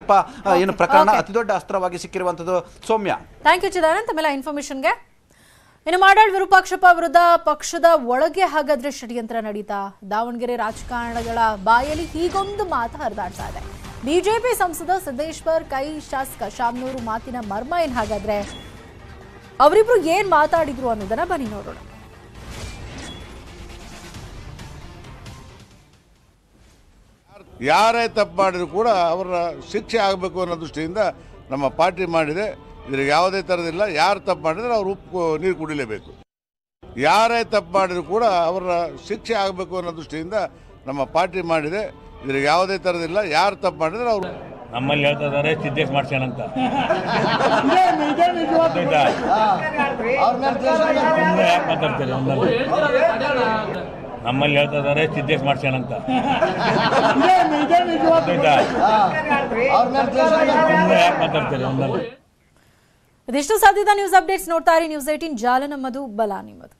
ಯಡಿಯೂರಪ್ಪ ಆ, ಏನು ಪ್ರಕರಣ Okay. ಅತಿ ದೊಡ್ಡ ಅಸ್ತ್ರವಾಗಿ ಸಿಕ್ಕಿರುವಂತದ್ದು ಸೌಮ್ಯ ಥ್ಯಾಂಕ್ ಯು ಚಿದಾನಂದ್ ತಮ್ಮೆಲ್ಲ ಇನ್ಫಾರ್ಮೇಶನ್ಗೆ ಇನ್ನು ಮಾಡಾಳ್ ವಿರೂಪಾಕ್ಷಪ್ಪ ವಿರುದ್ಧ ಪಕ್ಷದ ಒಳಗೆ ಹಾಗಾದ್ರೆ ಷಡ್ಯಂತ್ರ ನಡೀತಾ ದಾವಣಗೆರೆ ರಾಜಕಾರಣಗಳ ಬಾಯಲ್ಲಿ ಹೀಗೊಂದು ಮಾತು ಹರಿದಾಡ್ತಾ ಇದೆ ಬಿಜೆಪಿ ಸಂಸದ ಸಿದ್ದೇಶ್ವರ್ ಕೈ ಶಾಸಕ ಶಾಮ್ನೂರು ಮಾತಿನ ಮರ್ಮ ಏನ್ ಹಾಗಾದ್ರೆ ಅವರಿಬ್ರು ಏನ್ ಮಾತಾಡಿದ್ರು ಅನ್ನೋದನ್ನ ಬನ್ನಿ ನೋಡೋಣ ಯಾರೇ ತಪ್ಪು ಮಾಡಿದ್ರು ಕೂಡ ಅವರ ಶಿಕ್ಷೆ ಆಗಬೇಕು ಅನ್ನೋ ದೃಷ್ಟಿಯಿಂದ ನಮ್ಮ ಪಾರ್ಟಿ ಮಾಡಿದೆ ಇದ್ರಿಗೆ ಯಾವುದೇ ಥರದಿಲ್ಲ ಯಾರು ತಪ್ಪು ಮಾಡಿದ್ರೆ ಅವ್ರು ಉಪ್ಪು ನೀರು ಕುಡಿಲೇಬೇಕು ಯಾರೇ ತಪ್ಪು ಮಾಡಿದ್ರು ಕೂಡ ಅವರ ಶಿಕ್ಷೆ ಆಗಬೇಕು ಅನ್ನೋ ದೃಷ್ಟಿಯಿಂದ ನಮ್ಮ ಪಾರ್ಟಿ ಮಾಡಿದೆ ಇದ್ರಿಗೆ ಯಾವುದೇ ಥರದಿಲ್ಲ ಯಾರು ತಪ್ಪು ಮಾಡಿದ್ರೆ ಅವರು ನಮ್ಮಲ್ಲಿ ಹೇಳ್ತಾ ಇದ್ದಾರೆ ಸಿದ್ದೇಶ್ ಮಾಡ್ಸ್ಯಾನ ಅಂತ ಗೊತ್ತಾಯ್ತಾ? ಸುಮ್ನೆ ಯಾಕ್ ಮಾತಾಡ್ತೀರಿ ಒಂದಲ್ಲ? ನಮ್ಮಲ್ಲಿ ಹೇಳ್ತಾ ಇದ್ದಾರೆ ಸಿದ್ದೇಶ್ ಮಾಡ್ಸ್ಯಾನ ಅಂತ ಗೊತ್ತಾಯ್ತಾ? ಸುಮ್ನೆ ಯಾಕ್ ಮಾತಾಡ್ತೀರಿ ಒಂದಲ್ಲ? ಇದಿಷ್ಟು ಸದ್ಯದ ನ್ಯೂಸ್ ಅಪ್ಡೇಟ್ಸ್ ನೋಡ್ತಾ ಇರಿ ನ್ಯೂಸ್ ಏಟೀನ್ ಜಾಲ ನಮ್ಮದು ಬಲ ನಿಮ್ಮದು